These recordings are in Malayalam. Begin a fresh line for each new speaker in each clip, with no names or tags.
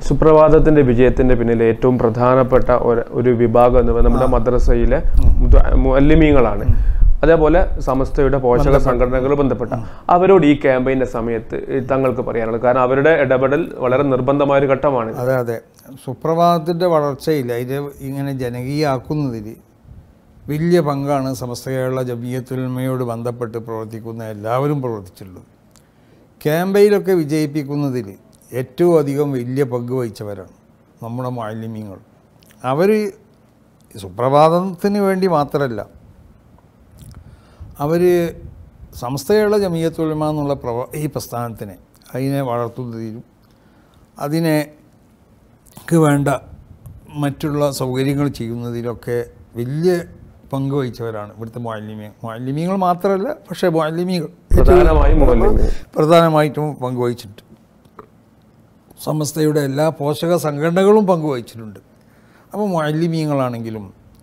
സുപ്രഭാതത്തിന്റെ വിജയത്തിന്റെ പിന്നിൽ ഏറ്റവും പ്രധാനപ്പെട്ട ഒരു ഒരു വിഭാഗം എന്ന് പറയുന്നത് നമ്മുടെ മദ്രസയിലെ മുഅല്ലിമീങ്ങളാണ് അതേപോലെ സമസ്തയുടെ പോഷക സംഘടനകൾ ബന്ധപ്പെട്ട അവരോട് ഈ ക്യാമ്പയിന്റെ സമയത്ത് തങ്ങൾക്ക് പറയാനുള്ളത് കാരണം അവരുടെ ഇടപെടൽ വളരെ നിർബന്ധമായ ഒരു ഘട്ടമാണ്
അതെ അതെ സുപ്രഭാതത്തിൻ്റെ വളർച്ചയിൽ അതിനെ ഇങ്ങനെ ജനകീയമാക്കുന്നതിൽ വലിയ പങ്കാണ് സമസ്ത കേരള ജമീയത്തുൽമയോട് ബന്ധപ്പെട്ട് പ്രവർത്തിക്കുന്ന എല്ലാവരും പ്രവർത്തിച്ചിട്ടുള്ളത് ക്യാമ്പയിലൊക്കെ വിജയിപ്പിക്കുന്നതിൽ ഏറ്റവും അധികം വലിയ പങ്ക് വഹിച്ചവരാണ് നമ്മുടെ മാലിന്യങ്ങൾ അവർ സുപ്രഭാതത്തിന് വേണ്ടി മാത്രമല്ല അവർ സംസ്ഥയുള്ള ജമീയത്തുലമ എന്നുള്ള പ്രവ ഈ പ്രസ്ഥാനത്തിനെ അതിനെ വളർത്തുന്നതിലും അതിനെ ക്ക് വേണ്ട മറ്റുള്ള സൗകര്യങ്ങൾ ചെയ്യുന്നതിലൊക്കെ വലിയ പങ്ക് വഹിച്ചവരാണ് ഇവിടുത്തെ മാലിന്യ മാലിന്യങ്ങൾ മാത്രമല്ല പക്ഷേ മാലിന്യങ്ങൾ
പ്രധാനമായും മുഅല്ലിമീങ്ങൾ.
പ്രധാനമായിട്ടും പങ്കുവഹിച്ചിട്ടുണ്ട് സമസ്തയുടെ എല്ലാ പോഷക സംഘടനകളും പങ്കുവഹിച്ചിട്ടുണ്ട് അപ്പോൾ മാലിന്യങ്ങളാണെങ്കിലും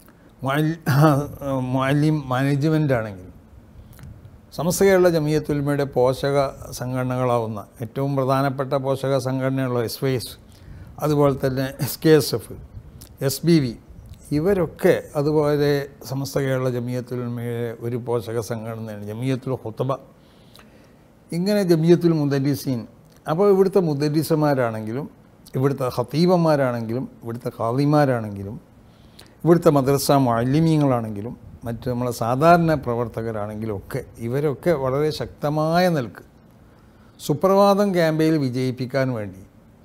മാലിന്യം മാനേജ്മെൻ്റ് ആണെങ്കിലും സമസ്ത കേരള ജമിയത്തുൽമയുടെ പോഷക സംഘടനകളാവുന്ന ഏറ്റവും പ്രധാനപ്പെട്ട പോഷക സംഘടനയുള്ള എസ് വൈ എസ് അതുപോലെ തന്നെ S K S F S B V ഇവരൊക്കെ അതുപോലെ സമസ്ത കേരള ജമിയത്തുൽമയുടെ ഒരു പോഷക സംഘടനയാണ് ജമിയത്തുൽ ഹുത്തബ ഇങ്ങനെ ജമിയത്തുൽ മുദരീസീൻ അപ്പോൾ ഇവിടുത്തെ മുദരീസന്മാരാണെങ്കിലും ഇവിടുത്തെ ഹത്തീബന്മാരാണെങ്കിലും ഇവിടുത്തെ ഖാദിമാരാണെങ്കിലും ഇവിടുത്തെ മദ്രസ മാലിന്യങ്ങളാണെങ്കിലും മറ്റ് നമ്മളെ സാധാരണ പ്രവർത്തകരാണെങ്കിലും ഒക്കെ ഇവരൊക്കെ വളരെ ശക്തമായ നിൽക്ക് സുപ്രഭാതം ക്യാമ്പയിൽ വിജയിപ്പിക്കാൻ വേണ്ടി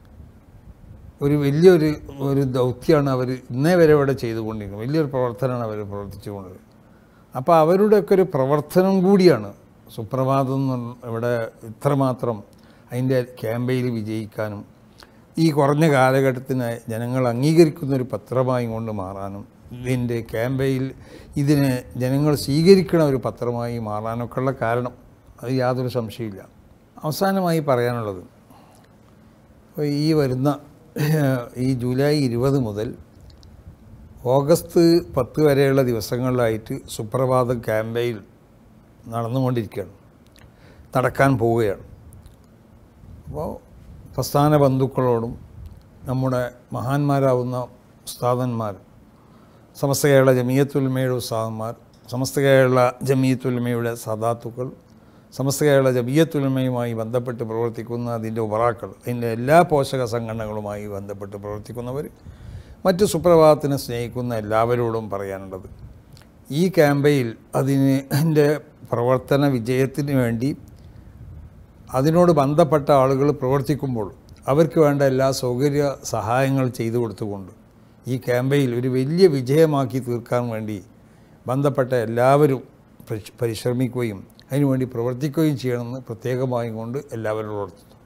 ഒരു വലിയൊരു ഒരു ദൗത്യമാണ് അവർ ഇന്നേ വരെ ഇവിടെ ചെയ്തുകൊണ്ടിരിക്കുന്നത് വലിയൊരു പ്രവർത്തനമാണ് അവർ പ്രവർത്തിച്ചുകൊണ്ടത് അപ്പോൾ അവരുടെയൊക്കെ ഒരു പ്രവർത്തനം കൂടിയാണ് സുപ്രഭാതം എന്ന് പറഞ്ഞ ഇവിടെ ഇത്രമാത്രം അതിൻ്റെ ക്യാമ്പയിൽ വിജയിക്കാനും ഈ കുറഞ്ഞ കാലഘട്ടത്തിന് ജനങ്ങൾ അംഗീകരിക്കുന്ന ഒരു പത്രമായി കൊണ്ട് മാറാനും ഇതിൻ്റെ ക്യാമ്പയിൽ ഇതിനെ ജനങ്ങൾ സ്വീകരിക്കണ ഒരു പത്രമായി മാറാനൊക്കെയുള്ള കാരണം അത് യാതൊരു സംശയമില്ല അവസാനമായി പറയാനുള്ളത് അപ്പോൾ ഈ വരുന്ന ഈ ജൂലൈ ഇരുപത് മുതൽ ഓഗസ്റ്റ് പത്ത് വരെയുള്ള ദിവസങ്ങളിലായിട്ട് സുപ്രഭാതം ക്യാമ്പയിൽ നടന്നുകൊണ്ടിരിക്കുകയാണ് നടക്കാൻ പോവുകയാണ് അപ്പോൾ പ്രസ്ഥാന ബന്ധുക്കളോടും നമ്മുടെ മഹാന്മാരാവുന്ന ഉസ്താദന്മാർ സമസ്ത കേരള ജമീയത്തുൽമയുടെ ഉസ്താദന്മാർ സമസ്ത കേരള ജമീയത്തുൽമയുടെ സദാത്തുക്കൾ സമസ്ത കേരള ജമീയത്തുൽമയുമായി ബന്ധപ്പെട്ട് പ്രവർത്തിക്കുന്ന അതിൻ്റെ ഉപറാക്കൾ അതിൻ്റെ എല്ലാ പോഷക സംഘടനകളുമായി ബന്ധപ്പെട്ട് പ്രവർത്തിക്കുന്നവർ മറ്റ് സുപ്രഭാതത്തിനെ സ്നേഹിക്കുന്ന എല്ലാവരോടും പറയാനുള്ളത് ഈ ക്യാമ്പയിൽ അതിന് എൻ്റെ പ്രവർത്തന വിജയത്തിന് വേണ്ടി അതിനോട് ബന്ധപ്പെട്ട ആളുകൾ പ്രവർത്തിക്കുമ്പോൾ അവർക്ക് വേണ്ട എല്ലാ സൗകര്യ സഹായങ്ങൾ ചെയ്തു കൊടുത്തുകൊണ്ട് ഈ ക്യാമ്പയിൽ ഒരു വലിയ വിജയമാക്കി തീർക്കാൻ വേണ്ടി ബന്ധപ്പെട്ട എല്ലാവരും പരിശ്രമിക്കുകയും അതിനുവേണ്ടി പ്രവർത്തിക്കുകയും ചെയ്യണമെന്ന് പ്രത്യേകമായും കൊണ്ട് എല്ലാവരോടും ഓർത്തുന്നു